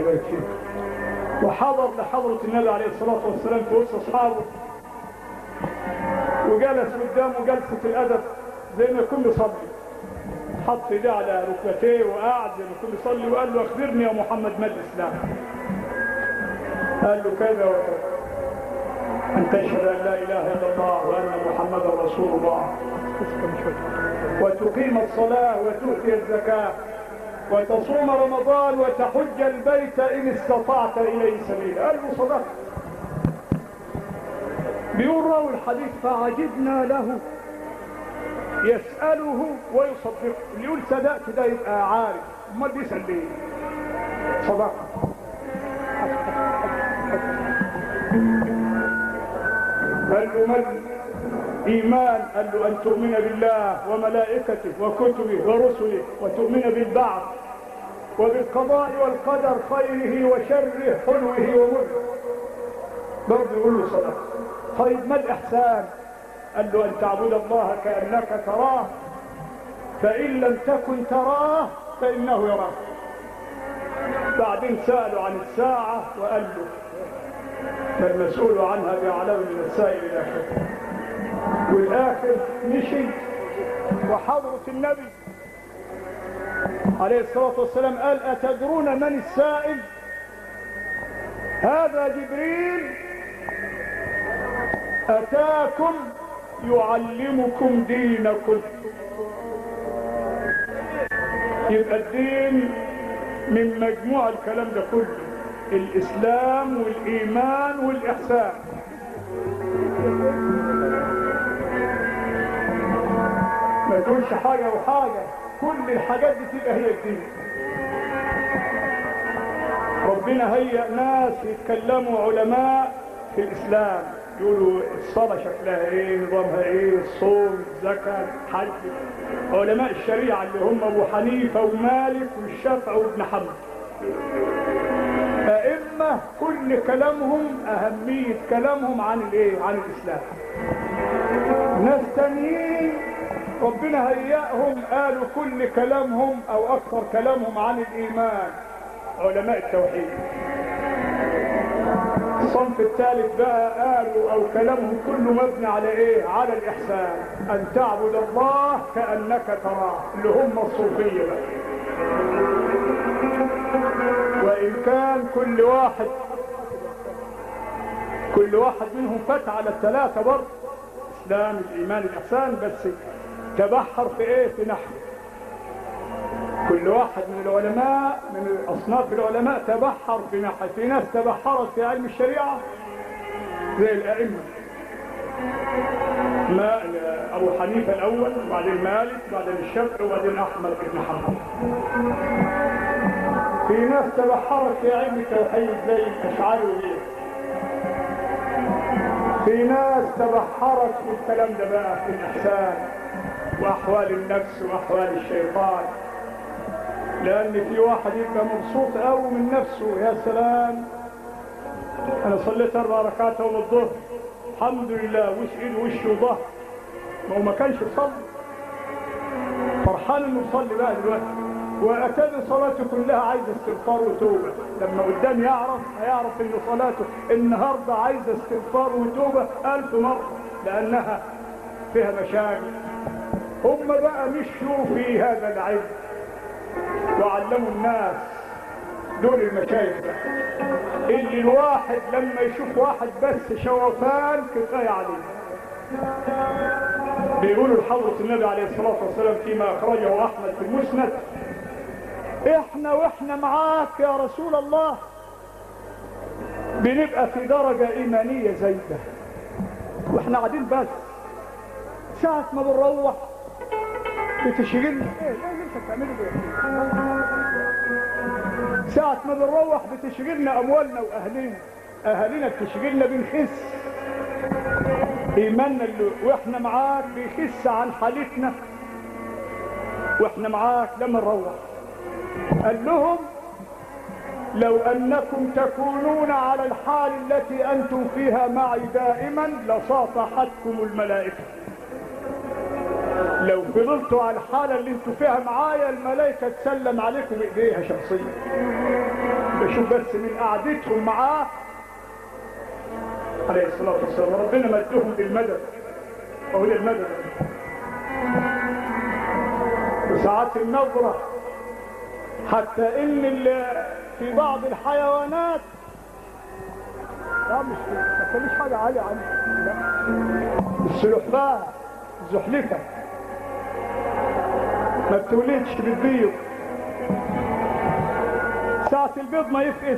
وحضر لحضرة النبي عليه الصلاة والسلام في وسط أصحابه وجلس قدامه جلسة الأدب زي ما يكون يصلي حط ايديه على ركبتيه وقعد زي ما يكون يصلي وقال له أخبرني يا محمد ما الإسلام قال له كذا وكذا أن تشهد أن لا إله إلا الله وأن محمدا رسول الله وتقيم الصلاة وتؤتي الزكاة وتصوم رمضان وتحج البيت إن استطعت إليه سبيلا قال له صدقت بيقول راوي الحديث فعجبنا له يسأله ويصدقه اللي يقول صدقت ده يبقى عارف امال بيسأل ليه صدقت قال له من إيمان قال له أن تؤمن بالله وملائكته وكتبه ورسله وتؤمن بالبعث وبالقضاء والقدر خيره وشره حلوه ومره برضه يقول له صدق طيب ما الإحسان قال له أن تعبد الله كأنك تراه فإن لم تكن تراه فإنه يراك بعدين سألوا عن الساعة وقال له ما المسؤول عنها بأعلم من السائل إلى آخره والآخر مشي وحضرة النبي عليه الصلاة والسلام قال أتدرون من السائل هذا جبريل أتاكم يعلمكم دينكم يبقى الدين من مجموع الكلام ده كله الإسلام والإيمان والإحسان ما تقولش حاجة وحاجة كل الحاجات دي تبقى هي الدين ربنا هيئ ناس يتكلموا علماء في الإسلام يقولوا الصلاة شكلها ايه نظامها ايه الصوم الزكاة الحج علماء الشريعة اللي هم ابو حنيفة ومالك والشافعي وابن حنبل أئمة كل كلامهم أهمية كلامهم عن الايه عن الإسلام ناس تانيين ربنا هيأهم قالوا كل كلامهم أو أكثر كلامهم عن الإيمان علماء التوحيد الصنف الثالث بقى قالوا او كلامهم كله مبني على ايه على الاحسان ان تعبد الله كانك تراه اللي هم الصوفيه بقى وان كان كل واحد كل واحد منهم فات على الثلاثه برضه الاسلام الايمان الاحسان بس تبحر في ايه في نحو كل واحد من العلماء من أصناف العلماء تبحر في ناحية في ناس تبحرت في علم الشريعة زي الأئمة ما أبو حنيفة الأول وبعدين مالك وبعدين الشافعي وبعدين أحمد بن حنبل في ناس تبحرت في علم التوحيد زي الأشعري وغيره في ناس تبحرت في الكلام ده بقى في الإحسان وأحوال النفس وأحوال الشيطان لأن في واحد يبقى مبسوط قوي من نفسه يا سلام أنا صليت أربع ركعات يوم الظهر الحمد لله وش إيد وش وظهر ما هو ما كانش يصلي فرحان إنه يصلي بقى دلوقتي وأكاد صلاته كلها عايزة استغفار وتوبة لما قدام يعرف هيعرف إن صلاته النهاردة عايزة استغفار وتوبة ألف مرة لأنها فيها مشاكل هم بقى مشوا في هذا العلم وعلموا الناس دول المشايخ اللي الواحد لما يشوف واحد بس شوفان كفاية عليه بيقولوا لحضرة النبي عليه الصلاة والسلام فيما أخرجه أحمد في المسند إحنا وإحنا معاك يا رسول الله بنبقى في درجة إيمانية زايدة وإحنا قاعدين بس ساعة ما بنروح بتشغلنا ايه ايه اللي انت بتعمله ده ساعة ما بنروح بتشغلنا اموالنا واهلنا اهالينا بتشغلنا بنخس ايماننا اللي واحنا معاك بيخس عن حالتنا واحنا معاك لما نروح قال لهم لو انكم تكونون على الحال التي انتم فيها معي دائما لصافحتكم الملائكه لو فضلتوا على الحالة اللي انتوا فيها معايا الملائكة تسلم عليكم بإيديها شخصيا بشوف بس من قعدتهم معاه عليه الصلاة والسلام ربنا مدهم بالمدد وهو المدد وساعات النظرة حتى ان ال- في بعض الحيوانات لا مش ما تخليش حاجة عالية عنه لا السلحفاة الزحلفة ما بتولدش بتبيض ساعة البيض ما يفقس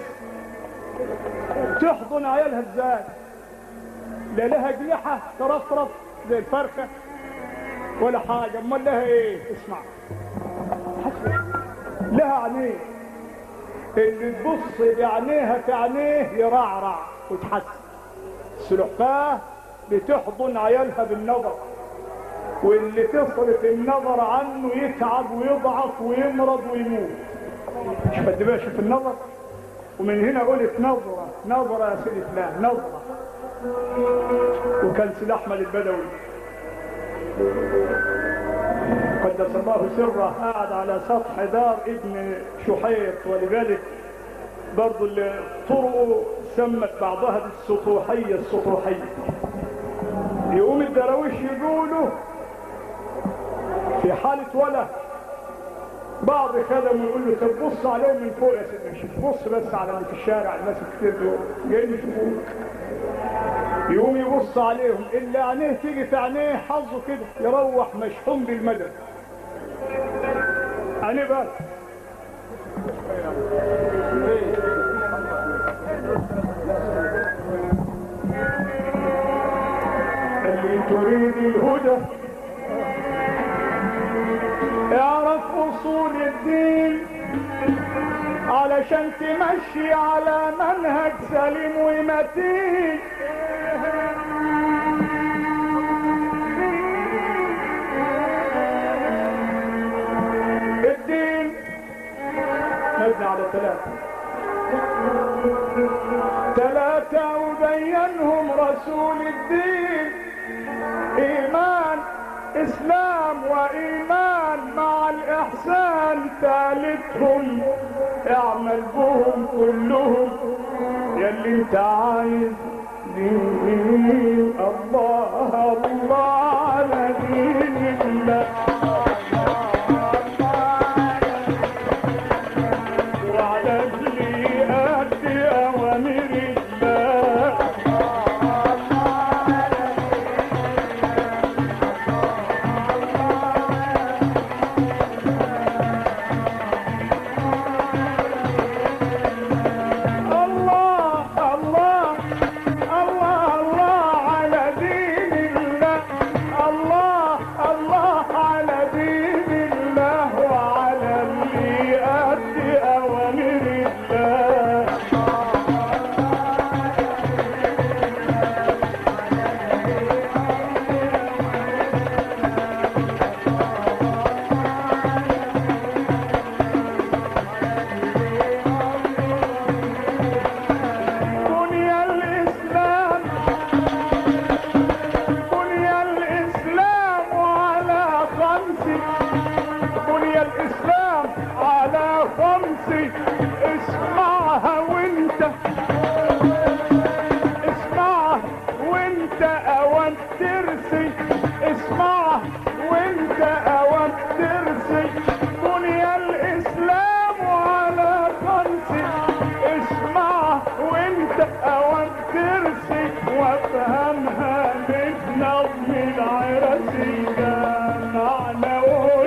تحضن عيالها ازاي لا لها جناحة ترفرف زي الفرخة ولا حاجة امال لها ايه اسمع حسب. لها عينيه اللي تبص بعينيها في عينيه يرعرع وتحسن السلحفاة بتحضن عيالها بالنظر واللي تصرف النظر عنه يتعب ويضعف ويمرض ويموت مش بدي شوف النظر ومن هنا قلت نظرة نظرة يا سيدي فلان نظرة وكان سيد أحمد البدوي قدس الله سره قاعد على سطح دار ابن شحيط ولذلك برضو اللي طرقه سمت بعضها بالسطوحية السطوحية يقوم الدراويش يقولوا في حالة ولا بعض خدمه يقول له طب بص عليهم من فوق يا سيدنا الشيخ بص بس على اللي في الشارع الناس كتير دول جايين يشوفوك يقوم يبص عليهم اللي عينيه تيجي في عينيه حظه كده يروح مشحون بالمدد عينيه بس اللي تريد الهدى اعرف اصول الدين علشان تمشي على منهج سليم ومتين الدين مبني على ثلاثة ثلاثة وبينهم رسول الدين إيمان إسلام وإيمان مع الإحسان ثالثهم اعمل بهم كلهم يلي انت عايز دين الله الله على دين الله وعلى اللي أدي أوامر الله الله الله الله الله على دين الله الله الله على دين الله وعلى اللي أدي أوامر الله بني الإسلام بني الإسلام على خمس بني الإسلام على خمس اسمعها وانت اسمعها وانت اوان ترسي اسمعها وانت اوان ترسي بني الإسلام على خمس اسمع وانت اوان ترسي وافهمها من نظم العرسي ده معنى قول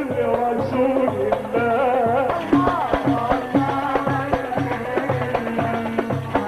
لرسول الله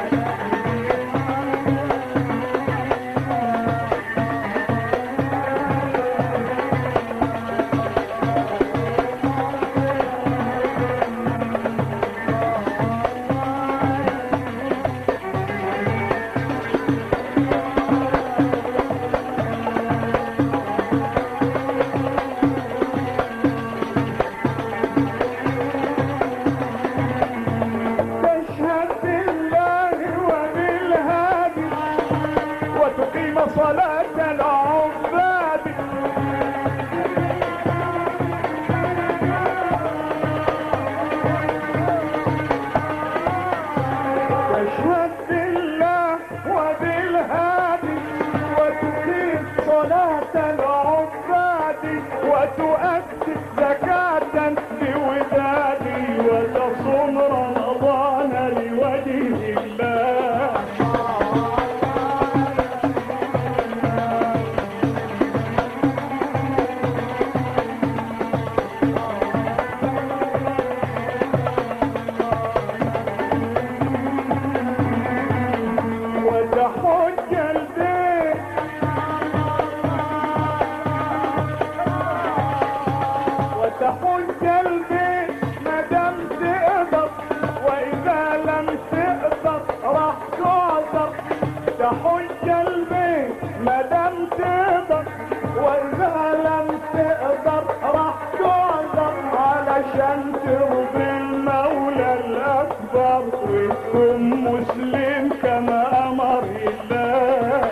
أشهد بالله وبالهادي وتقيم صلاة العباد وتؤدي زكاة لودادي وتصوم رمضان لوجه الله وتحج البيت وتحج البيت ما دام تقدر واذا لم تقدر راح تعذر تحج البيت ما دام تقدر واذا لم تقدر راح تعذر علشان ترضي المولى الاكبر وتكون مسلم كما امر الله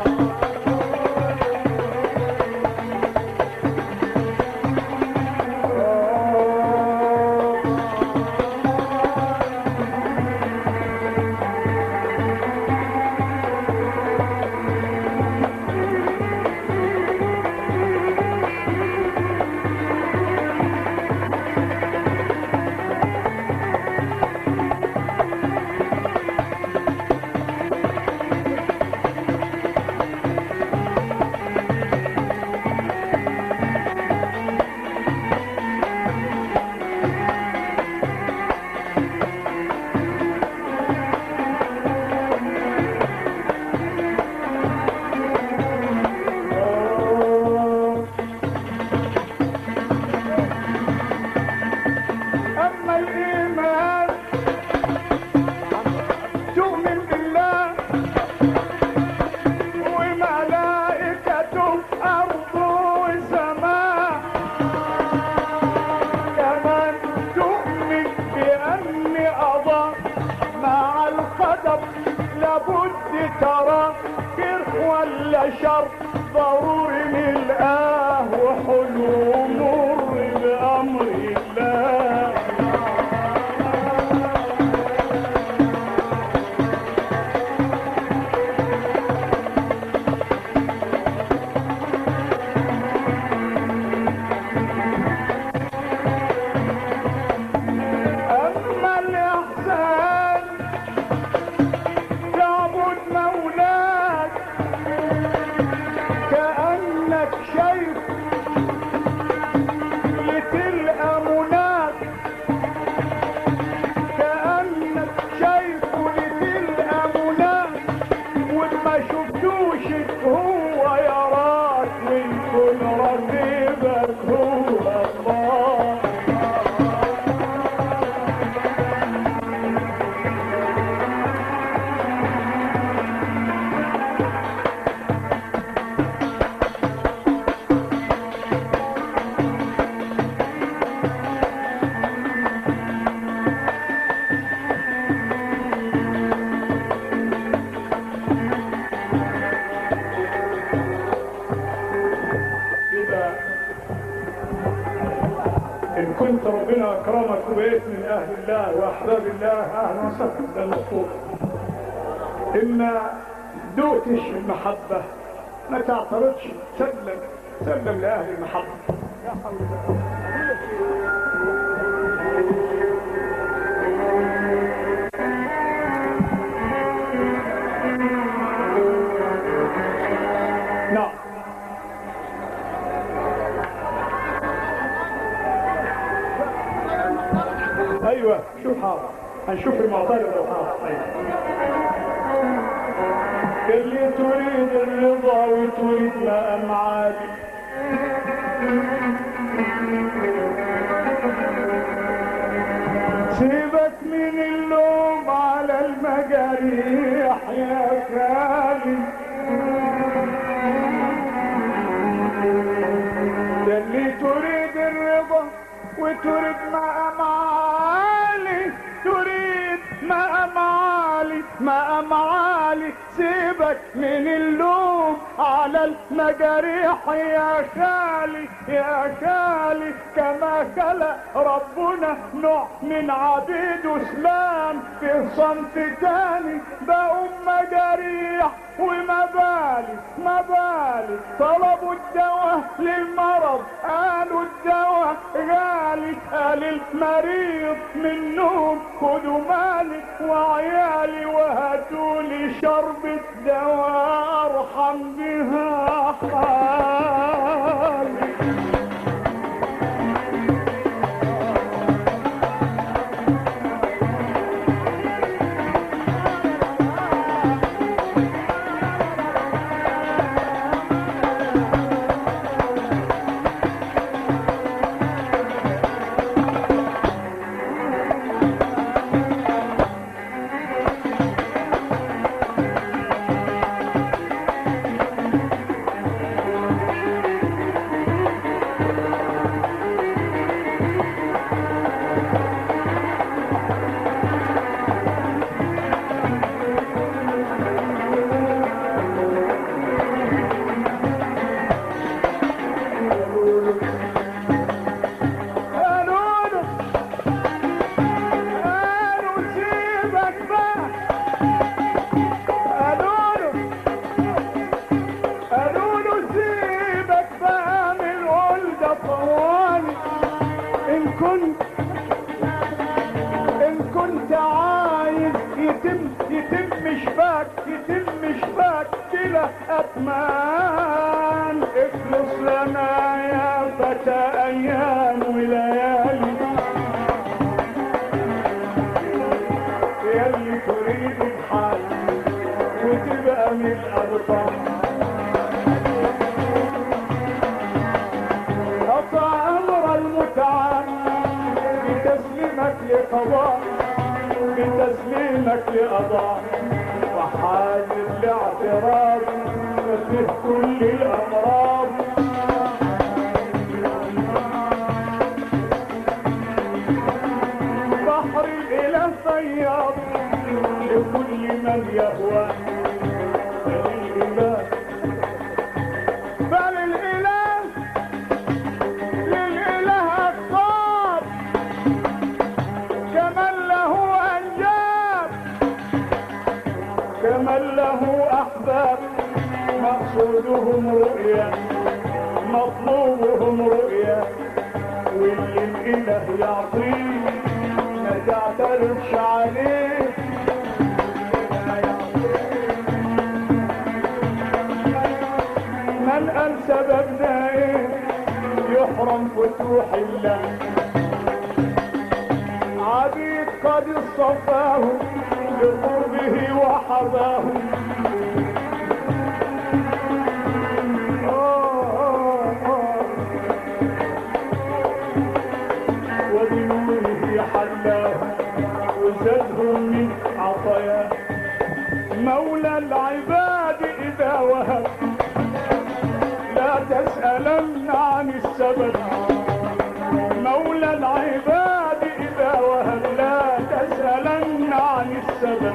أما الإيمان تؤمن بالله وملائكته أرض وسماء كمان تؤمن بأن أضاء مع القدر لابد ترى خير ولا شر ضروري نلقاه وحلو مر بأمر الله أما الإحسان تعبد مولاك كأنك شايف لتلقى مناك كأنك شايف لتلقى مناك وما شفتوش هو يراك ويكون رقيبك هو الله كده إن كنت ربنا أكرمك وبقيت من أهل الله وأحباب الله أهلا وسهلا ده المطلوب إما دوتش المحبة ما تعترضش سلم سلم لأهل المحبة نعم ايوه شوف حاضر هنشوف المعترض لو حاضر ايوه اللي تريد الرضا وتريد ما معادي سيبك من اللوم على المجاريح يا خالي ده اللي تريد الرضا وتريد ما معالي تريد ما معالي ما معالي سيبك سيبك من اللوم على المجاريح يا خالي يا خالي كما خلق ربنا نوع من عبيد اسلام في صمت تاني بقوا مجاريح ومبالي مبالي طلبوا الدواء للمرض قالوا الدواء غالي قال المريض منهم خدوا مالي وعيالي وهاتولي شربة دواء ارحم بها حالي قالوا له قالوا سيبك بقى قالوا له قالوا له سيبك بقى من ولد طوالي ان كنت ان كنت عايز يتم يتم شفاك يتم شفاك كده اتمان اخلص لنا يا فتى ايام وليالي يلي تريد الحال وتبقى من الابطال قطع امر المتعب بتسليمك لقضاء بتسليمك لقضاء وحاجز لاعتراض فيه كل الامراض بحر الاله فياض لكل من يهوى بل الاله بل الاله للاله اقطاب كمن له انجاب كمن له احباب مقصودهم رؤيا مطلوبهم رؤيا واللي الاله يعطيه ما تعترفش عليه من قال سببنا ايه يحرم فتوح الله عبيد قد اصطفاه لقربه وحظاه آه آه آه. وبنوره حلاه وزادهم من عطاياه مولى العباد إذا وهب لا تسألن عن السبب مولى العباد إذا وهب لا تسألن عن السبب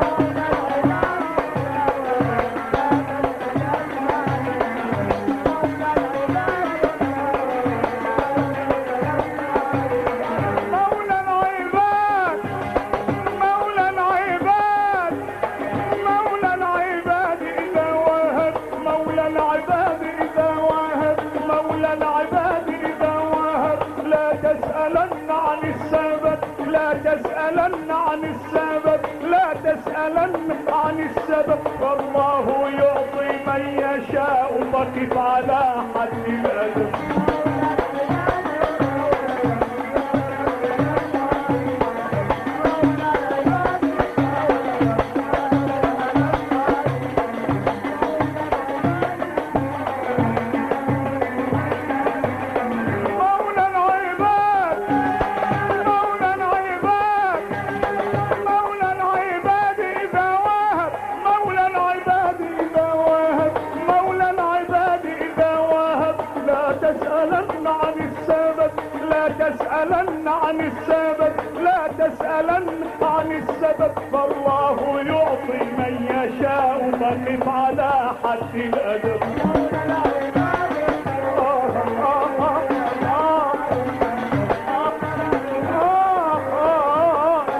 مولى العباد مولى العباد مولى العباد إذا وهب مولى العباد إذا وهب مولى العباد إذا وهب لا تسألن عن السبب لا تسألن عن السبب لا تسألن عن السبب والله يعطي من يشاء فقف على حد الأدب مولى العباد مولى العباد مولى العباد إذا وهب مولى العباد إذا وهب مولى العباد إذا وهب لا تسألن عن السبب لا تسألن عن السبب لا تسألن عن السبب فالله يعطي من يشاء بقف على حد الأدب آه آه آه آه آه آه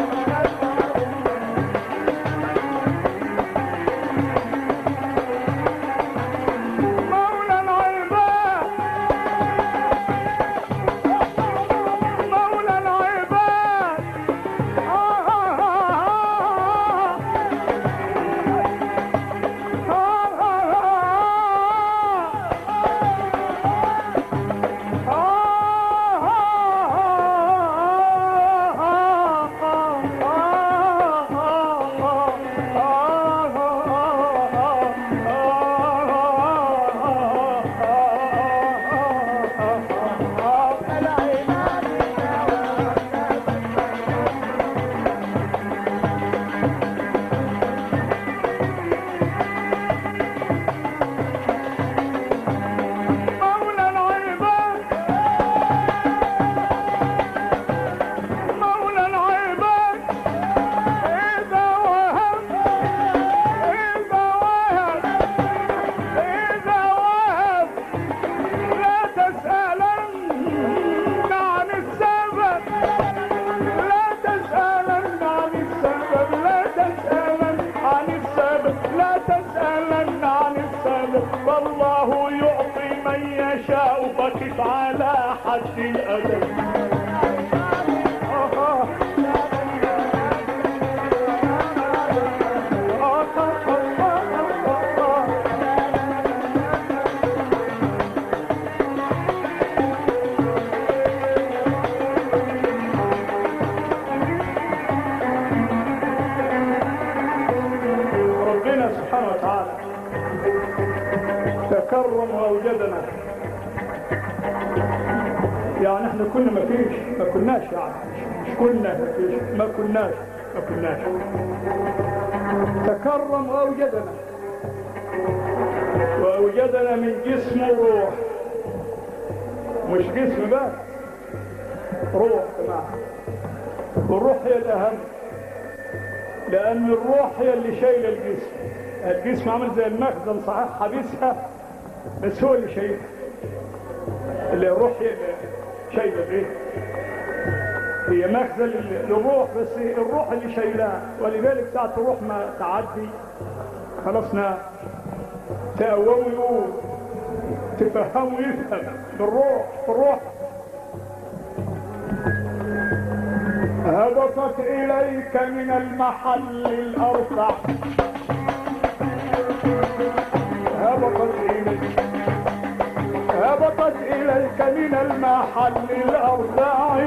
مولى العباد مولى العباد آه آه آه مولى العباد مولى العباد إذا وهب إذا وهب إذا وهب لا تسألن عن السبب لا تسألن عن السبب لا تسألن عن السبب لا تسألن عن السبب فالله يعطي من يشاء فقف على حد الأدب آه آه. آه آه آه آه آه. ربنا سبحانه وتعالى تكرم واوجدنا يعني احنا كنا ما فيش ما كناش يعني مش كنا ما فيش ما كناش ما كناش تكرم واوجدنا واوجدنا من جسم وروح مش جسم بس روح كمان والروح هي الاهم لأن الروح هي اللي شايلة الجسم الجسم عامل زي المخزن صحيح حبيسها بس هو اللي شايلها اللي الروح هي اللي شايلة ايه هي مخزن لل- للروح بس الروح اللي شايلها ولذلك ساعة الروح ما تعدي خلصنا تقوموا يقول تفهموا يفهم بالروح بالروح هبطت إليك من المحل الأرفع هبطت إليك هبطت إليك من المحل الأرفع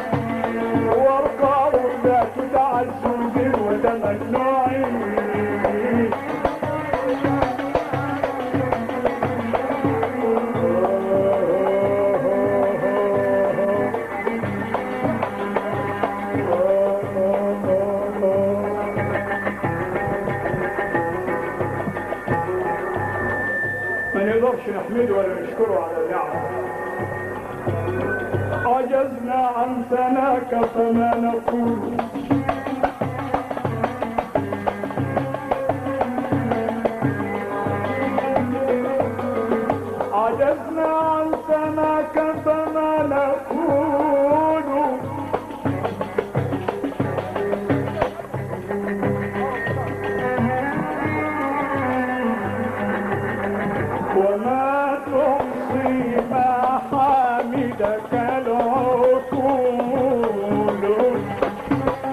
وارقع ذات تعزز وتمنع ما نقدرش نحمده ولا نشكره على النعمة عجزنا عن ثناك فما نقول عجزنا عن ثناك فما نقول وما تحصي محامدك العقول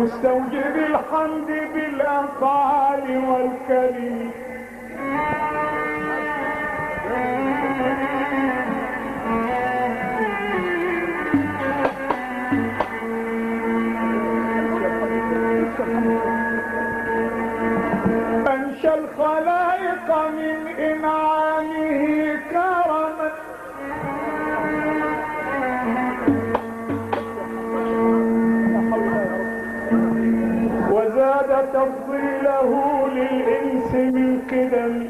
مستوجب الحمد بالأفعال والكلم أنشى الخلائق من إنعامه كرما وزاد تفضيله للإنس من قدم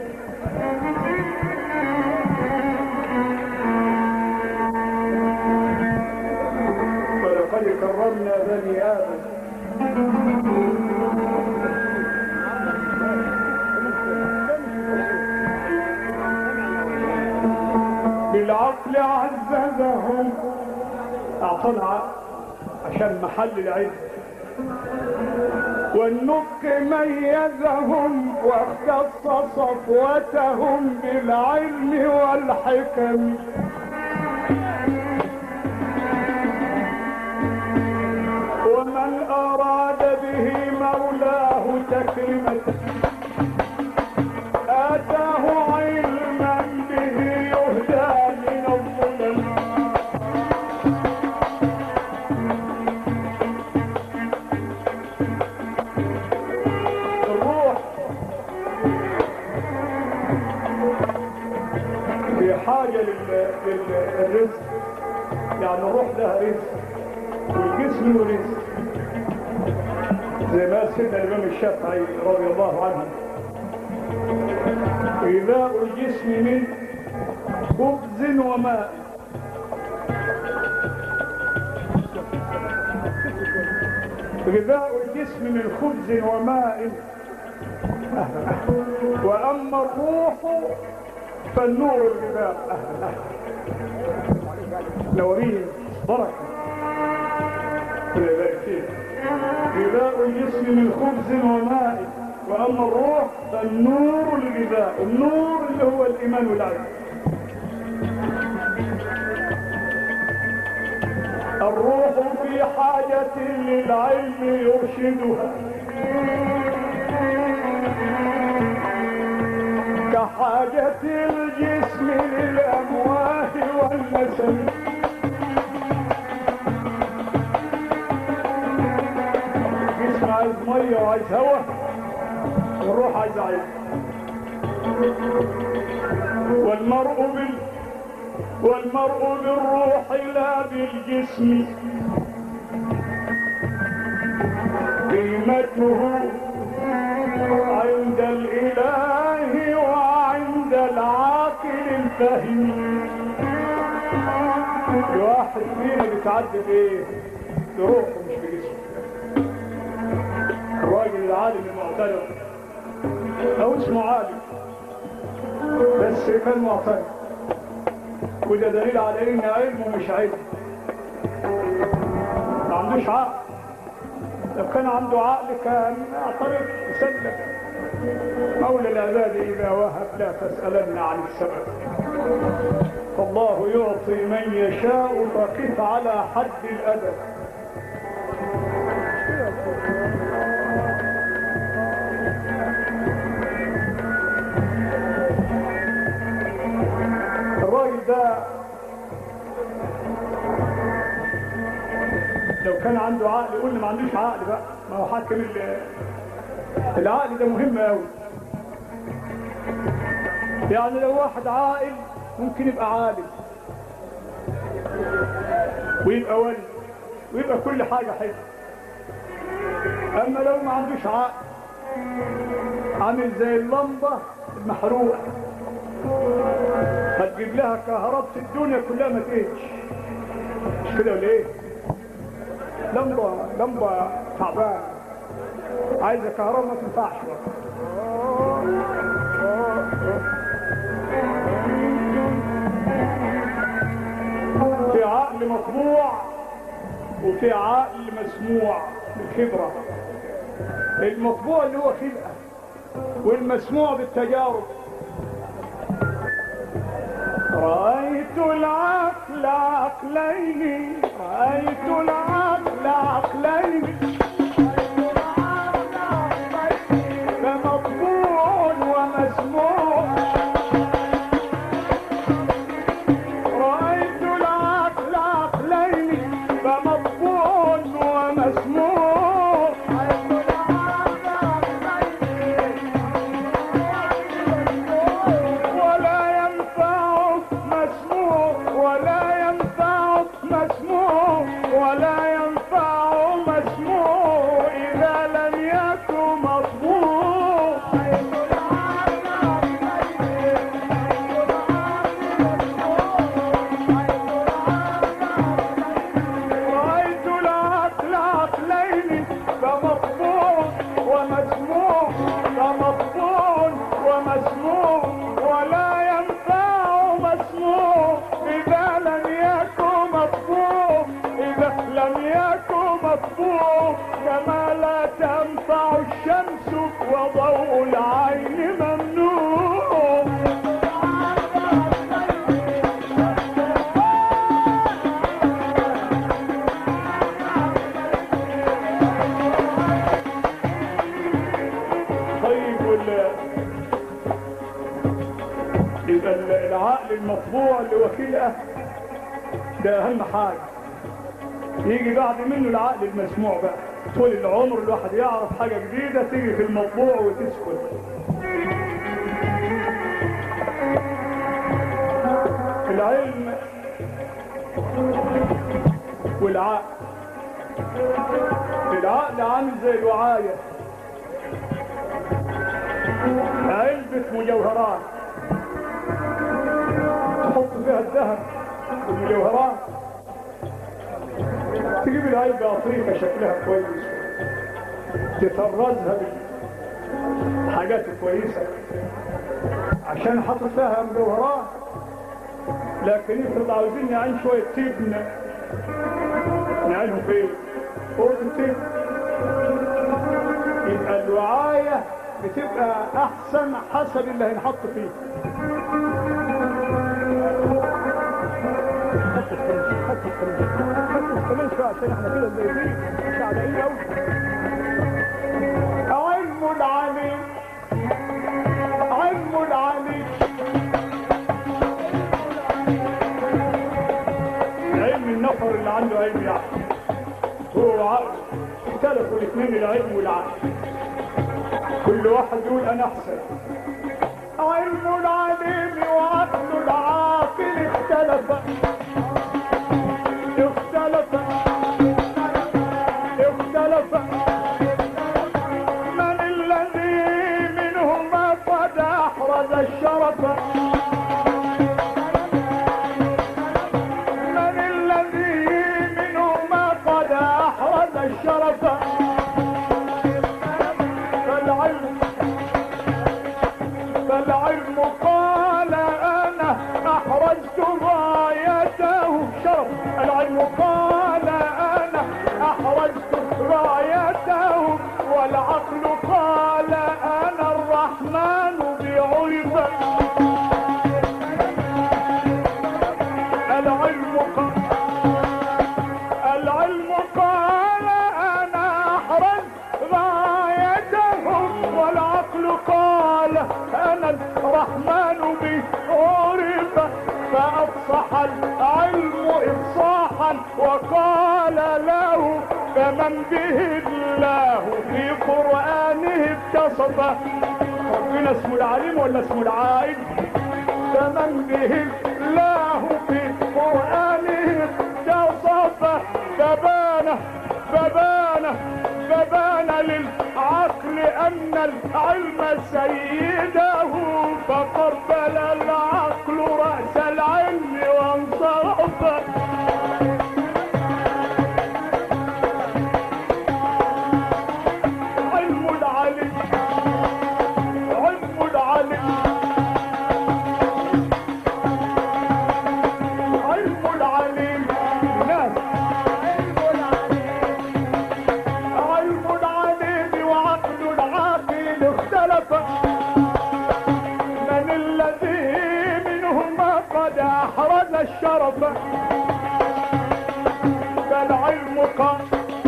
ولقد كرمنا بني آدم بالعقل عززهم اعطانا عقل عشان محل العلم والنطق ميزهم واختص صفوتهم بالعلم والحكم ومن اراد به مولاه تكريمه آتاه علما به يهدى من الظلم الروح في حاجة لل- لل- للرزق يعني الروح لها رزق والجسم له رزق زي ما قال سيدنا الإمام الشافعي رضي الله عنه غذاء الجسم من خبز وماء غذاء الجسم من خبز وماء وأما الروح فالنور الغذاء نوريه بركة ربنا يبارك فيك غذاء الجسم من خبز وماء واما الروح فالنور الغذاء النور اللي هو الايمان والعلم الروح في حاجة للعلم يرشدها كحاجة الجسم للأمواه والنسل الجسم عايز مية وعايز هواء والروح عايز عين والمرء بال والمرء بالروح لا بالجسم قيمته عند الإله وعند العاقل الفهم الواحد فينا بيتعدى بايه؟ بروحه مش بجسمه الراجل العالم المعترف او اسمه عالم بس كان معترف وده دليل على ان علمه مش علم ما عندوش عقل لو كان عنده عقل كان اعترف يسلم مولى العباد اذا وهب لا تسالن عن السبب فالله يعطي من يشاء فقف على حد الادب الراجل ده لو كان عنده عقل يقول لي ما عندوش عقل بقى ما هو حاكم ال- العقل ده مهم قوي يعني لو واحد عاقل ممكن يبقى عالم ويبقى ولي ويبقى كل حاجة حلوة أما لو ما عندوش عقل عامل زي اللمبة المحروقة هتجيب لها كهرباء الدنيا كلها ما تقيتش مش كده ولا ايه؟ لمبة لمبة تعبانة عايزة كهرباء ما تنفعش بقى. في عقل مطبوع وفي عقل مسموع بالخبرة المطبوع اللي هو خلقة والمسموع بالتجارب رأيت العقل عقلين رأيت العقل عقلين كما لا تنفع الشمس وضوء العين ممنوع طيب ولا يبقى ال- العقل المطبوع اللي وكيله ده اهم حاجه يجي بعد منه العقل المسموع بقى طول العمر الواحد يعرف حاجه جديده تيجي في المطبوع وتسكت العلم والعقل العقل عامل زي الوعايه علبة مجوهرات تحط فيها الذهب والمجوهرات تجيب العلبة أطريقة شكلها كويس تفرزها بالحاجات الكويسة عشان حط فيها مجوهرات لكن يفرض عاوزين نعين شوية تبن نعينهم فين؟ فوق التبن يبقى الوعاية بتبقى أحسن حسب اللي هينحط فيه حط الكرنش حط الكرنش حط الكرنش عشان احنا كده زيتين مش عاديين قوي علم العليم علم العليم علم النفر اللي عنده علم يعني هو وعقل اختلفوا الاثنين العلم والعقل كل واحد يقول انا احسن علم العليم وعقل العاقل اختلف اختلف اختلف من الذي منهما قد احرز الشرف من الذي منهما قد احرز الشرف فالعلم فالعلم قال انا احرزت غايته شرف العلم قال انا احرزت غايته والعقل قال انا الرحمن بعرفه العلم قال العلم قال انا احرز غايته والعقل قال انا الرحمن بعرف فافصح العلم افصاحا وقال له فمن به الله في قرانه اتصف ربنا اسمه العليم ولا اسمه العائد فمن به الله في قرآنه تصف فبان فبان فبان للعقل أن العلم سيده فقبل العقل رأس العلم وانصرف علم العلم علم العلم علم العليم ناس علم العليم وعقل العاقل اختلف من الذي منهما قد احرز الشرف فالعلم قال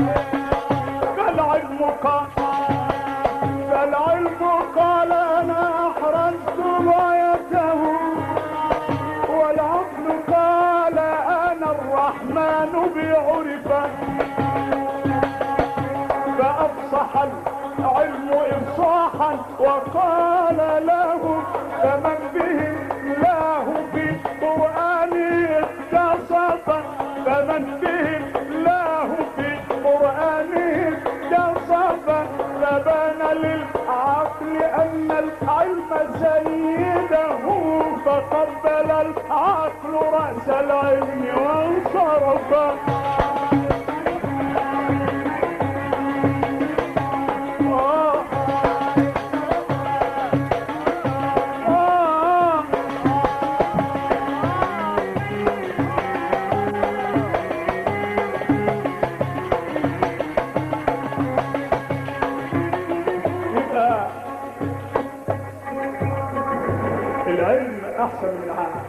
فالعلم قال فالعلم قال انا احرزت غايته والعقل قال انا الرحمن بعرفه فافصح العلم افصاحا وقال له فمن به الله في قرانه اتصف فمن به الله في قرانه اتصف فبان للعقل ان العلم سيده فقبل العقل راس العلم وانصرف آه. آه. احسن من العقل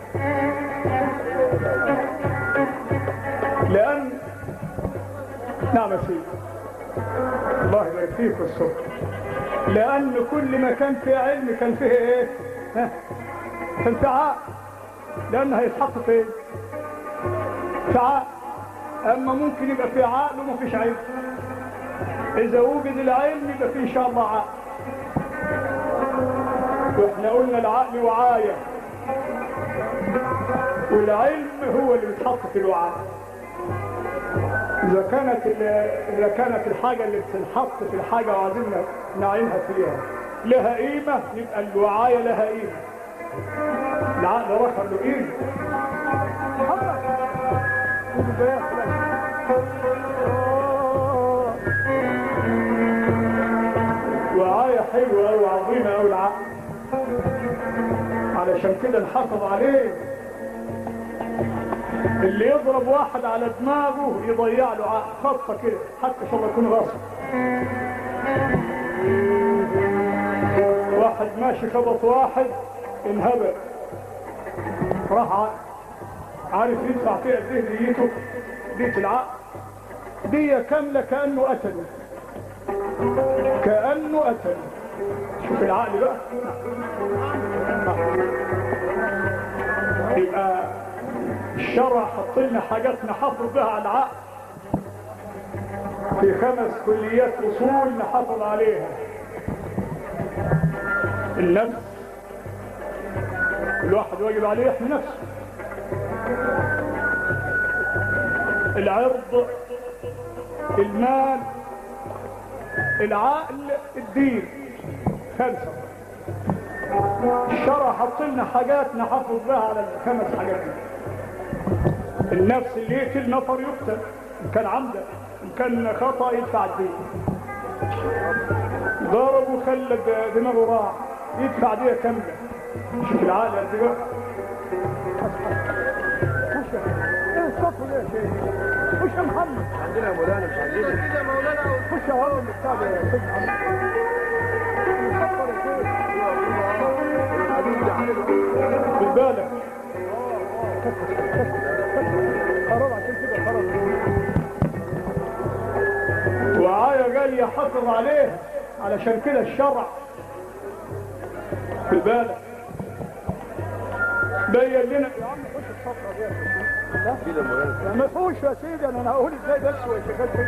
لان نعم يا سيدي الله يبارك فيك والصبح لان كل ما كان فيه علم كان فيه ايه ها كان فيه عقل لان هيتحط فين في عقل اما ممكن يبقى فيه عقل وما فيش علم اذا وجد العلم يبقى فيه ان شاء الله عقل واحنا قلنا العقل وعايه والعلم هو اللي بيتحط في الوعاء إذا كانت إذا كانت الحاجة اللي بتنحط في الحاجة وعايزين نعينها فيها لها قيمة يبقى الوعاية لها قيمة العقل رخر له قيمة وعاية حلوة أو عظيمة أو العقل علشان كده نحافظ عليه اللي يضرب واحد على دماغه يضيع له خطة كده حتى ان شاء الله يكون غصب واحد ماشي خبط واحد انهبل راح عارف يدفع فيها قد ايه ديته دية العقل دية كاملة كأنه قتله كأنه قتله شوف العقل بقى يبقى الشرع حط لنا حاجات نحافظ بها على العقل في خمس كليات اصول نحافظ عليها النفس كل واحد واجب عليه يحمي نفسه العرض المال العقل الدين خمسه الشرع حط لنا حاجات نحافظ بها على الخمس حاجات دي النفس اللي يقتل نفر يقتل ان كان عمدا ان كان خطا يدفع الدين ضرب وخلى دماغه راح يدفع ديه كامله شوف العقل قد ايه ايه الصف ده يا شيخ خش يا محمد عندنا يا مولانا مش عندنا خش يا هو اللي بتاع ده يا سيد محمد خد بالك قرار عشان كده قرار وعاية قال يحافظ عليه علشان كده الشرع في بالك بين لنا يا عم خش الصفحه دي كده يا مولانا ما فيهوش يا سيدي انا هقول ازاي بس هو شغال فين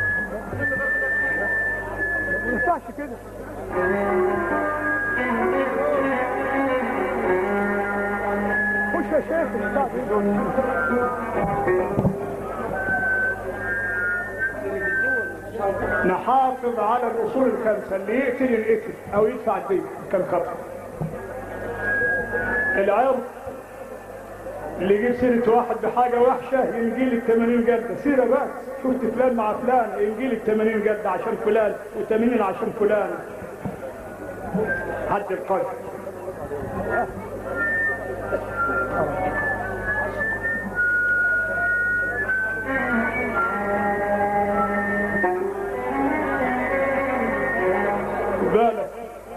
ما ينفعش كده خش يا شيخ البتاع دي. نحافظ على الاصول الخمسه اللي يقتل ينقتل او يدفع الدين كان خطا العرض اللي يجيب سيرة واحد بحاجة وحشة ينجيل ال 80 جلدة سيرة بس شفت فلان مع فلان ينجيل ال 80 جلدة عشان فلان و80 عشان فلان حد القلب بالك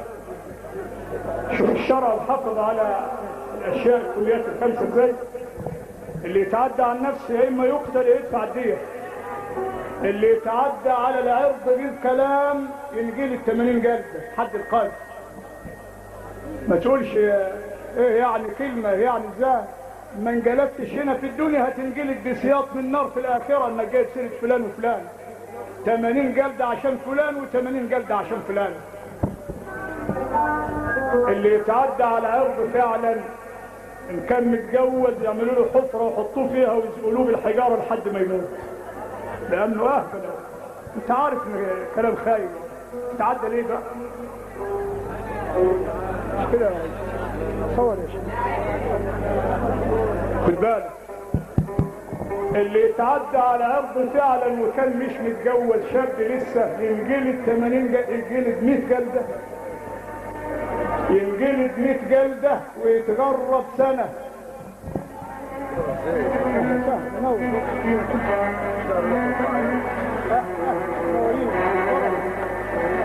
شوف الشرع الحافظ على الاشياء الكليات الخمسه ازاي اللي يتعدى على النفس يا اما يقتل يا يدفع الديه اللي يتعدى على العرض بالكلام ينجيل ال 80 جلده حد القلب ما تقولش ايه يعني كلمه يعني ازاي ما انجلبتش هنا في الدنيا هتنجلد بسياط من نار في الاخره انك جايب سيره فلان وفلان 80 جلده عشان فلان و80 جلده عشان فلان اللي يتعدى على عرض فعلا ان كان متجوز يعملوا له حفره ويحطوه فيها ويسقلوه بالحجاره لحد ما يموت لانه اهبل انت عارف ان كلام خايب تعدى ليه بقى مش كده صور يا شيخ خد بالك اللي يتعدى على عرض فعلا وكان مش متجوز شاب لسه ينجلد 80 جل- ينجلد 100 جلده ينجلد 100 جلده ويتغرب سنه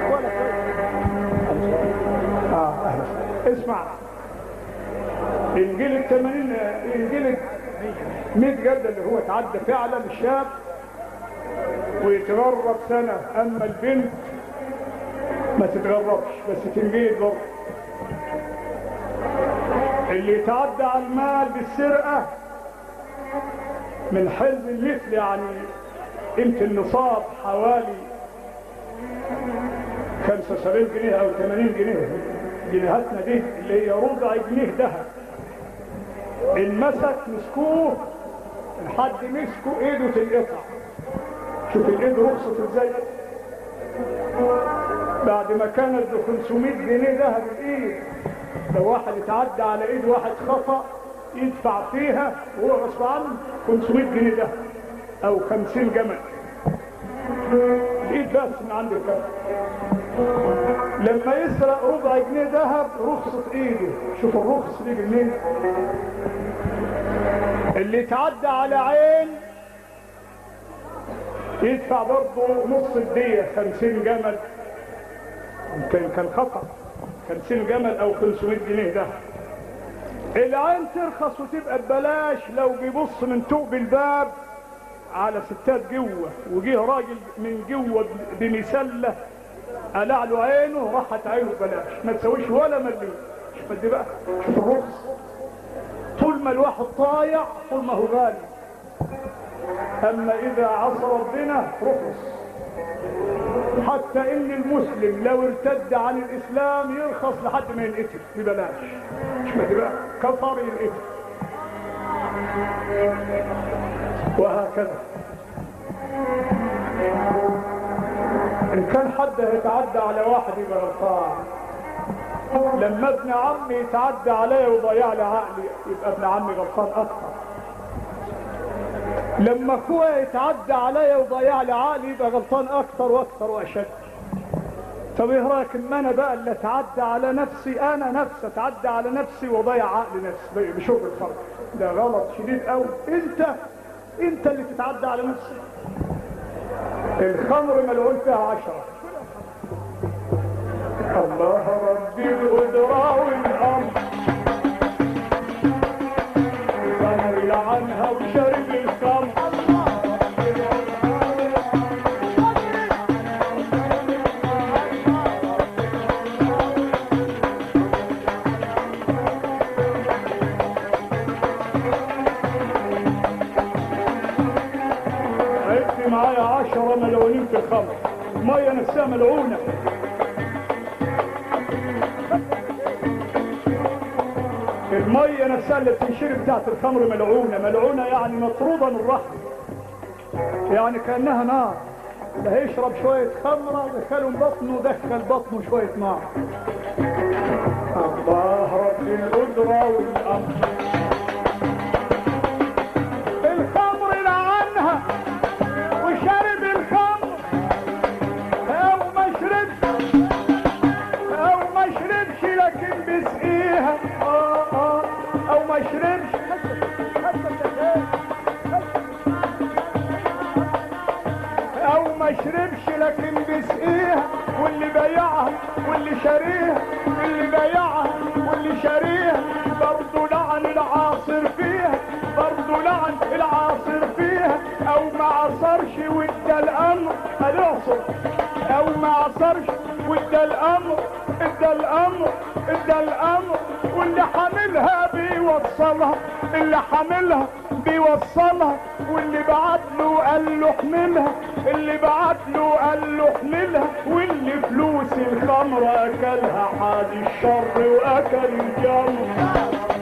آه، أهلا. اسمع ان ينجلد 80 ينجلد 100 جلده اللي هو تعدى فعلا الشاب ويتغرب سنه اما البنت ما تتغربش بس تنجلد برضه اللي يتعدى على المال بالسرقه من حلم المثل يعني قيمه النصاب حوالي 75 جنيه او 80 جنيه جنيهاتنا دي اللي هي ربع جنيه ذهب ان مسك مسكوه الحد مسكه ايده تنقطع شوف الايد رخصت ازاي بعد ما كانت ب 500 جنيه ذهب الايد لو واحد اتعدى على ايد واحد خطا يدفع فيها وهو غصب عنه 500 جنيه ذهب او 50 جمل الايد بس من عند الكف لما يسرق ربع جنيه ذهب رخصة ايده شوف الرخص دي منين اللي يتعدى على عين يدفع برضه نص الدية خمسين جمل كان كان خطأ خمسين جمل او 500 جنيه ده العين ترخص وتبقى ببلاش لو بيبص من توب الباب على ستات جوه وجيه راجل من جوه بمسله قلع له عينه راحت عينه ببلاش ما تسويش ولا مليون شوف دي بقى شوف الرخص طول ما الواحد طايع طول ما هو غالي اما اذا عصى ربنا رخص حتى ان المسلم لو ارتد عن الاسلام يرخص لحد ما ينقتل ببلاش شوف دي بقى كفر ينقتل وهكذا ان كان حد هيتعدى على واحد يبقى غلطان لما ابن عمي يتعدى عليا ويضيع لي عقلي يبقى ابن عمي غلطان اكتر لما اخويا يتعدى عليا ويضيع لي عقلي يبقى غلطان اكتر واكتر واشد طب ايه رايك ان انا بقى اللي اتعدى على نفسي انا نفسي اتعدى على نفسي واضيع عقل نفسي بشوف الفرق ده غلط شديد قوي انت انت اللي تتعدى على نفسك الخمر ملعون فيها عشرة الله ربي القدرة والأمر الخمر لعنها وشرب الخمر عدت معايا عشرة ملعونين في الخمر المية نفسها ملعونة المية نفسها اللي بتنشرب بتاعت الخمر ملعونة ملعونة يعني مطرودة من الرحم يعني كأنها نار ده هيشرب شوية خمرة دخلوا بطنه دخل بطنه شوية نار الله رب القدرة والأمر الخمر لعنها وشرب الخمر او ما شربش او ما شربش لكن بسقيها اه اه او ما شربش او ما شربش لكن بسقيها واللي بايعها واللي شاريها واللي بايعها واللي شاريها برضه لعن العاصر فيها برضه لعن العاصر فيها او ما عصرش وادى الامر هنعصر او ما عصرش وادى الامر ادى الامر ادى الامر واللي حاملها بيوصلها اللي حاملها بيوصلها واللي بعت له قال له احملها اللي بعت له قال له احملها واللي فلوس الخمر اكلها حاد الشر واكل الجمر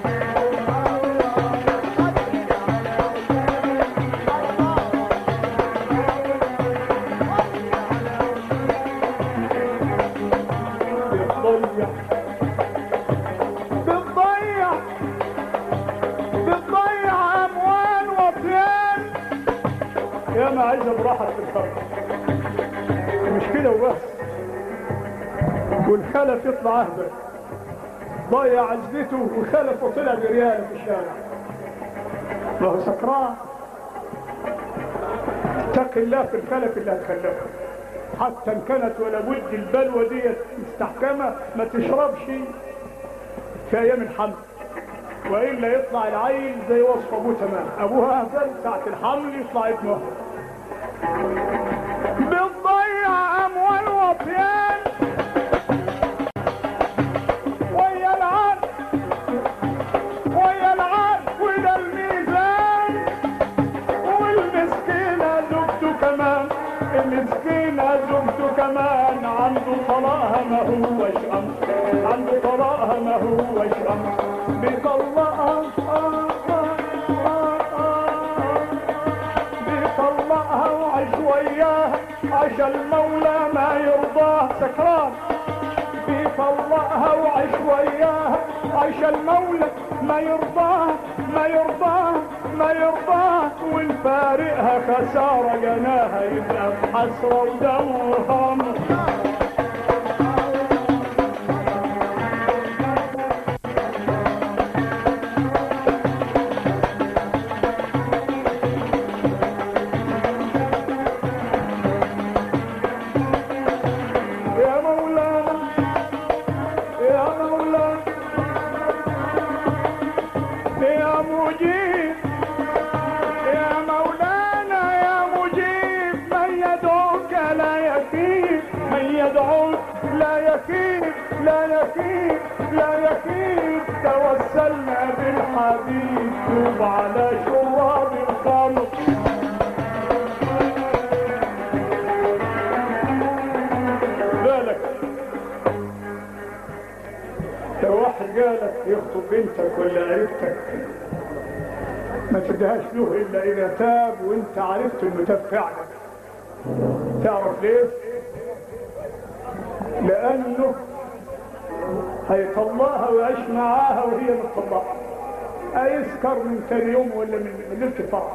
بتضيع بتضيع بتضيع اموال وطيان يا ما عايزه براحه في الفرق مش كده وبس والخلف يطلع اهبل ضيع عزبته وخلف وطلع برياله في الشارع ما هو سكران اتق الله في الخلف اللي هتخلفه حتى ان كانت ولا بد البلوى ديت مستحكمه ما تشربش في ايام الحمل والا يطلع العيل زي وصف ابوه تمام ابوها اهبل ساعه الحمل يطلع ابنه بتضيع اموال وطيان ويا العقل ويا العقل وده الميزان والمسكينة زوجته كمان المسكينة زوجته كمان عنده طلاقها ما هوش أمر عنده طلاقها ما هوش أمر بيطلقها آه آه آه آه بيطلقها وعيش وياها عشان المولى ما يرضاه سكران بيطلقها وعيش وياها عشان المولى ما يرضاه ما يرضاه ما يرضاه ونفارقها خسارة جناها يبقى بحسرة ودم وهمر يا مولانا يا مولانا يا مجيب يا مولانا يا مجيب من يدعوك لا يخيب من يدعوك لا يخيب لا يخيب لا يخيب توسلنا بالحبيب توب على شراب الخمر بالك لو واحد قالك يخطب بنتك ولا قريبتك ما تديهاش له الا اذا تاب وانت عرفت انه تاب فعلا تعرف ليه؟ لانه هيطلقها ويعيش معاها وهي مطلقه هيسكر من تاني يوم ولا من من ليله الفرح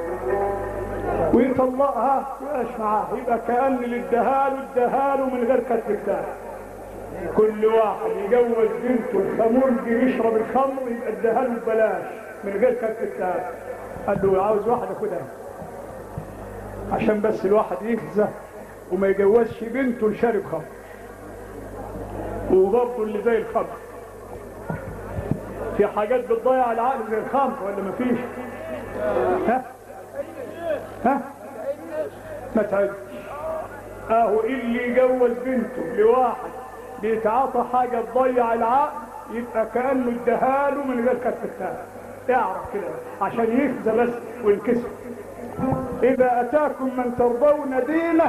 ويطلقها ويعيش معاها يبقى كان اللي اداها اداها من غير كتب كتاب كل واحد يجوز بنته الخمرجي يشرب الخمر يبقى اداها له ببلاش من غير كتب كتاب قال له عاوز واحد خدها عشان بس الواحد يهزه وما يجوزش بنته لشارب خمر وبرضه اللي زي الخمر في حاجات بتضيع العقل زي الخمر ولا مفيش ها ها ما تعدش اهو اللي يجوز بنته لواحد بيتعاطى حاجة تضيع العقل يبقى كأنه اداها له من غير كتف التاني اعرف كده عشان يخزى بس وينكسر إذا أتاكم من ترضون دينه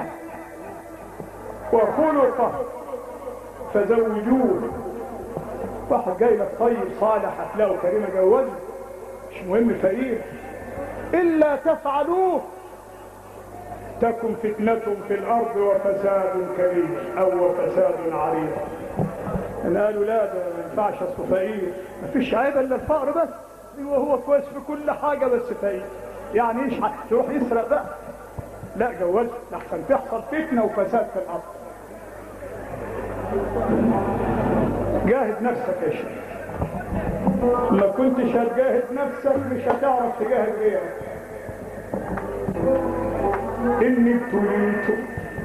وخلقه فزوجوه واحد جاي لك طيب صالح هتلاقوا كريمة جوزه مش مهم فقير إلا تفعلوه تكن فتنة في الأرض وفساد كبير أو فساد عريض أنا قالوا لا ده ما ينفعش أصله فقير مفيش عيب إلا الفقر بس وهو كويس في كل حاجة بس فقير يعني ايش تروح يسرق بقى لا جوز لحسن تحصل فتنة وفساد في الأرض جاهد نفسك يا شيخ ما كنتش هتجاهد نفسك مش هتعرف تجاهد غيرك إني ابتليت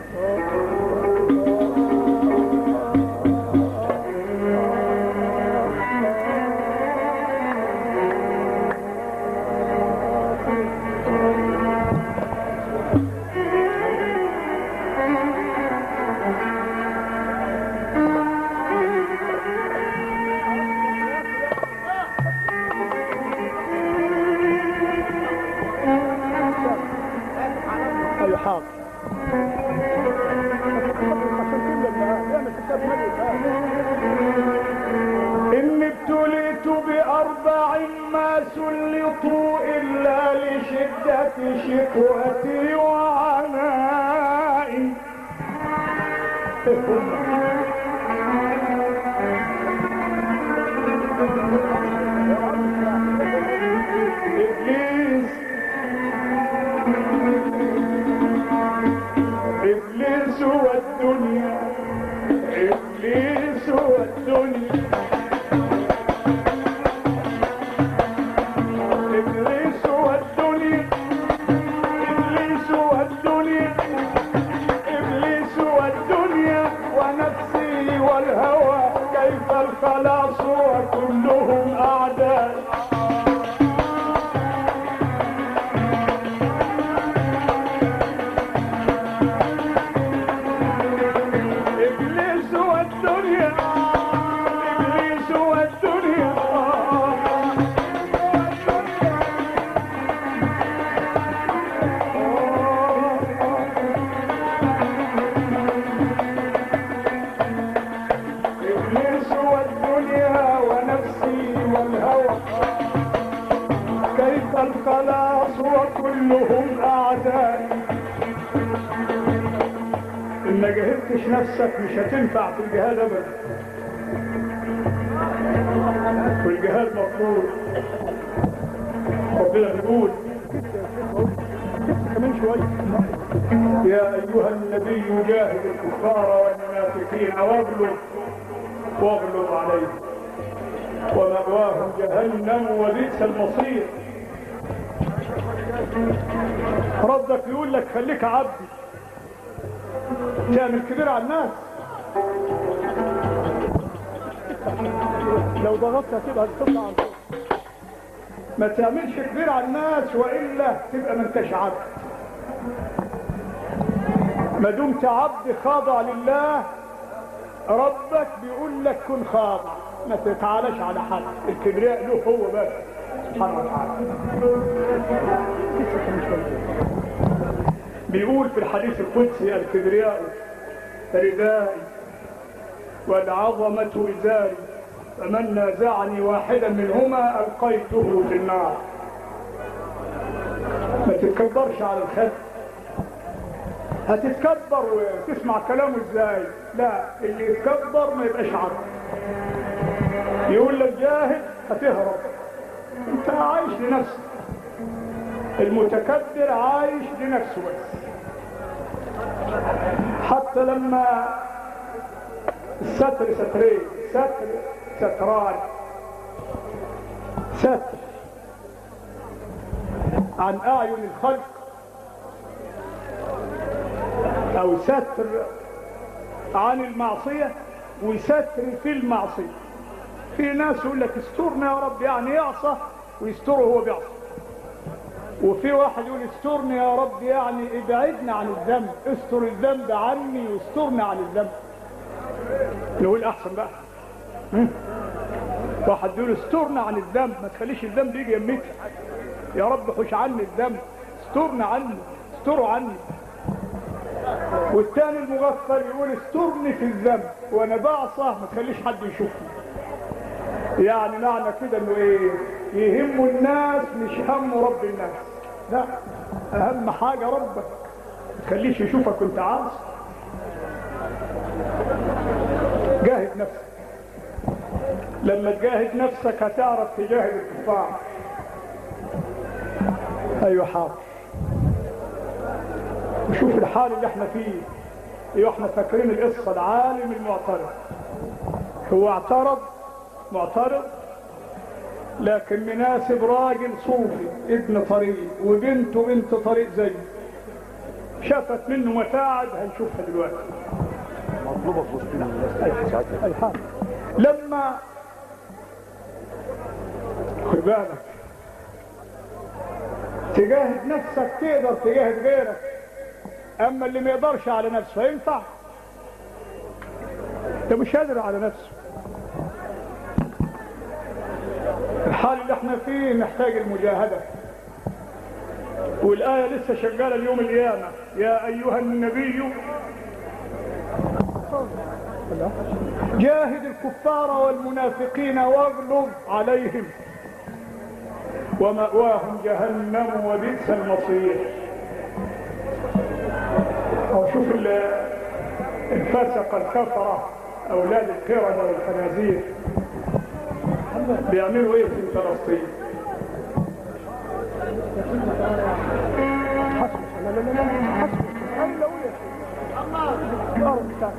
أي حاضر إني ابتليت بأربع ما سلطوا إلا لشدة شقوتي وعنائي إبليس إبليس والدنيا إبليس والدنيا إبليس والدنيا إبليس والدنيا إبليس والدنيا ونفسي والهوى كيف الخلاص وكلهم أعداء جهدتش نفسك مش هتنفع في الجهاد ابدا والجهاد مطلوب ربنا بيقول كمان شويه يا ايها النبي جاهد الكفار والمنافقين واغلب واغلب عليهم ومأواهم جهنم وبئس المصير ربك يقول لك خليك عبدي تعمل كبير على الناس لو ضغطت هتبقى تطلع عن فوق. ما تعملش كبير على الناس والا تبقى ما انتش عبد ما دمت عبد خاضع لله ربك بيقول لك كن خاضع ما تتعالاش على حد الكبرياء له هو بس سبحانه وتعالى بيقول في الحديث القدسي الكبرياء ردائي والعظمة إزاري فمن نازعني واحدا منهما ألقيته في النار ما تتكبرش على الخد هتتكبر وتسمع كلامه ازاي لا اللي يتكبر ما يبقاش عبد يقول لك جاهد هتهرب انت عايش لنفسك المتكبر عايش لنفسه بس حتى لما الستر سترين ستر ستران ستر عن أعين الخلق أو ستر عن المعصية وستر في المعصية في ناس يقول لك استرنا يا رب يعني يعصى ويستره هو بيعصى وفي واحد يقول استرني يا رب يعني ابعدنا عن الذنب استر الذنب عني واسترنا عن الذنب نقول احسن بقى هم؟ واحد يقول استرنا عن الذنب ما تخليش الذنب يجي يمتك يا رب حوش عني الذنب استرنا عني استروا عني والتاني المغفل يقول استرني في الذنب وانا بعصى ما تخليش حد يشوفني يعني معنى كده انه ايه يهم الناس مش هم رب الناس لا اهم حاجة ربك ما تخليش يشوفك وانت عاصي جاهد نفسك لما تجاهد نفسك هتعرف تجاهد الكفار ايوه حاضر وشوف الحال اللي احنا فيه ايوه احنا فاكرين القصه العالم المعترض هو اعترض معترض لكن مناسب راجل صوفي ابن طريق وبنته بنت طريق زيه شافت منه متاعب هنشوفها دلوقتي مطلوبة في وسط الناس ساعتها اي حاجه لما خد بالك تجاهد نفسك تقدر تجاهد غيرك اما اللي ما يقدرش على نفسه ينفع ده مش قادر على نفسه الحال اللي احنا فيه محتاج المجاهده والآية لسه شغالة اليوم القيامة يا أيها النبي جاهد الكفار والمنافقين واغلظ عليهم ومأواهم جهنم وبئس المصير أو شوف ال- الفسق الكفرة أولاد القردة والخنازير بيعملوا إيه في فلسطين حسبك لا لا لا لا حسبك أنا لو يا شيخ الله بتاعك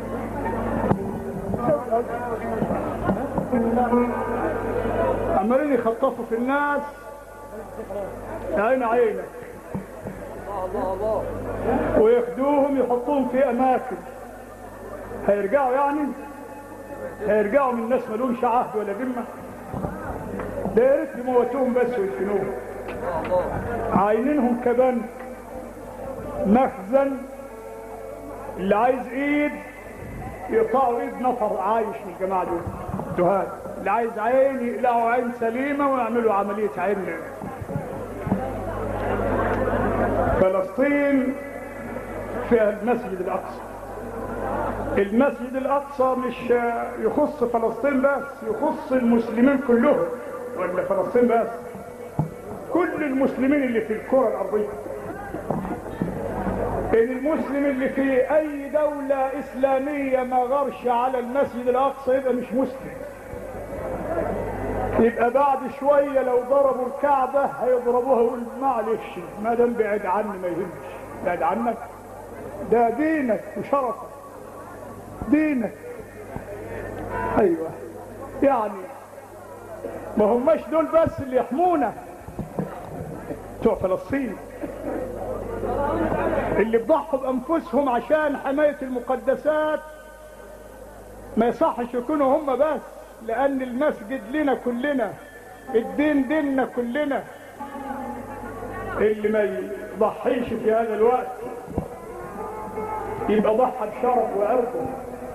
عمالين يخطفوا في الناس عين عينك الله الله وياخدوهم يحطوهم في اماكن هيرجعوا يعني هيرجعوا من الناس مالهمش عهد ولا ذمه ده يا ريت يموتوهم بس ويدفنوهم عاينينهم كبنك مخزن اللي عايز ايد يقطعوا ايد نفر عايش من الجماعه دول دهات اللي عايز عين يقلعوا عين سليمه ويعملوا عمليه عين فلسطين فيها المسجد الاقصى المسجد الاقصى مش يخص فلسطين بس يخص المسلمين كلهم ولا فلسطين بس كل المسلمين اللي في الكره الارضيه ان المسلم اللي في اي دولة اسلامية ما غرش على المسجد الاقصى يبقى مش مسلم يبقى بعد شوية لو ضربوا الكعبة هيضربوها ويقول معلش ما دام بعد عني ما يهمش بعد عنك ده دينك وشرفك دينك ايوه يعني ما هماش دول بس اللي يحمونا بتوع فلسطين اللي بضحوا بانفسهم عشان حمايه المقدسات ما يصحش يكونوا هم بس لان المسجد لنا كلنا الدين ديننا كلنا اللي ما يضحيش في هذا الوقت يبقى ضحى بشرف وعرضه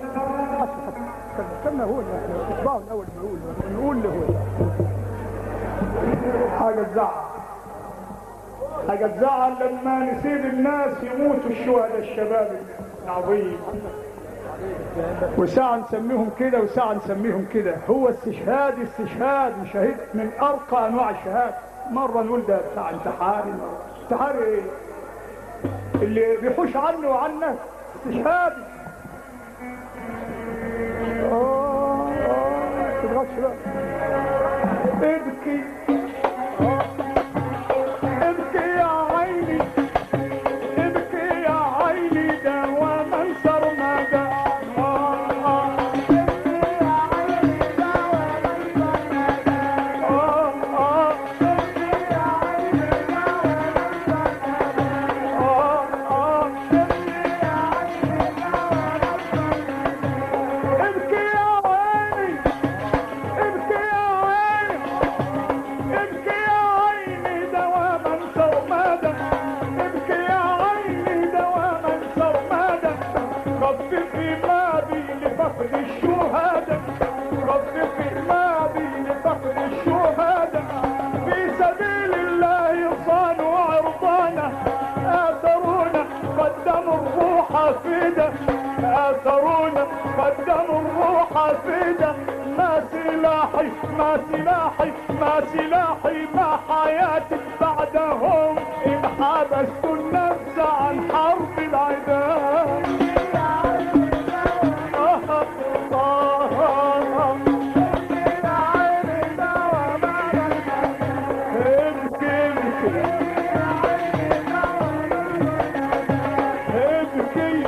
استنى هو اطبعه الاول بيقول نقول له هو حاجه تزعل حاجه تزعل لما نسيب الناس يموتوا الشهداء الشباب العظيم وساعة نسميهم كده وساعة نسميهم كده هو استشهاد استشهاد مشاهد من أرقى أنواع الشهادة مرة نقول ده بتاع انتحاري انتحاري ايه؟ اللي بيحوش عني وعنك استشهاد آه آه تضغطش بقى ابكي ابكي يا عيني ابكي يا عيني دواما سرمدا ابكي يا عيني ابكي يا عيني ابكي يا عيني دواما سرمدا ابكي يا عيني دواما سرمدا خففي ما بي لفقد الشهداء خففي ما بي لفقد الشهداء في سبيل الله صانوا عرضانا آثرونا قدموا الروح فدا آثرونا قدموا الروح فدا ما سلاحي ما سلاحي ما سلاحي ما حياتي بعدهم إن حبست النفس عن حرب العداء آه آه آه ابكي ابكي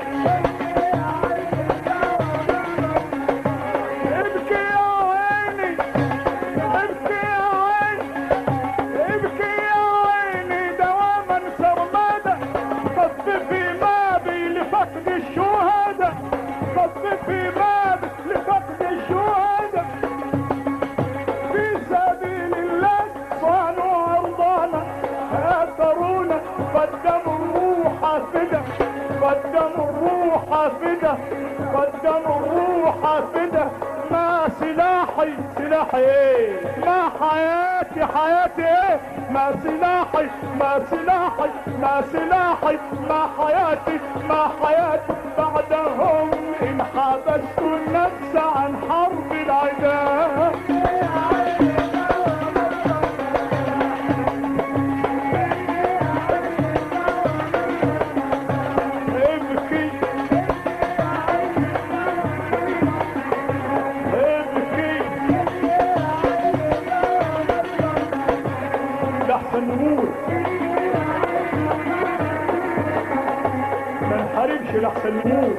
ابكي يا عيني ابكي يا عيني ابكي يا عيني دواما سرمدا خففي ما بي لفقد الشهداء خففي ما بي لفقد الشهداء في سبيل الله صانوا أرضانا آثرونا قدموا الروح فدا قدموا الروح فدا قدموا الروح فدا ما سلاحي سلاحي ايه ما حياتي حياتي ايه ما سلاحي ما سلاحي ما سلاحي ما حياتي ما حياتي بعدهم ان حبست النفس عن حرب العداء ابكي ابكي لحسن نموت ما نحاربش لحسن نموت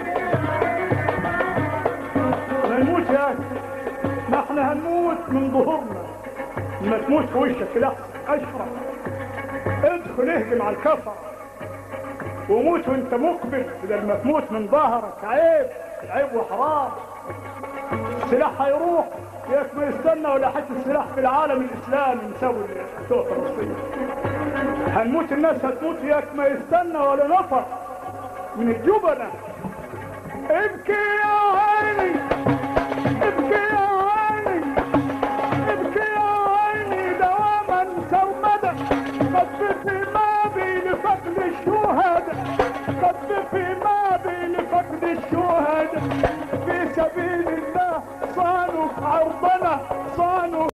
ما نموت يا أخي. ما احنا هنموت من ظهورنا ما تموت في وشك لحسن اشرف ادخل اهجم على الكفر وموت وانت مقبل بدل ما تموت من ظهرك عيب عيب وحرام السلاح هيروح ياك ما يستنى ولا حتى السلاح في العالم الاسلامي نسوي بتوع فلسطين هنموت الناس هتموت ياك ما يستنى ولا نفر من الجبنة ابكي يا عيني ابكي يا عيني ابكي يا عيني دواما سرمدا خففي ما بي لفقد الشهداء خففي ما بي لفقد الشهداء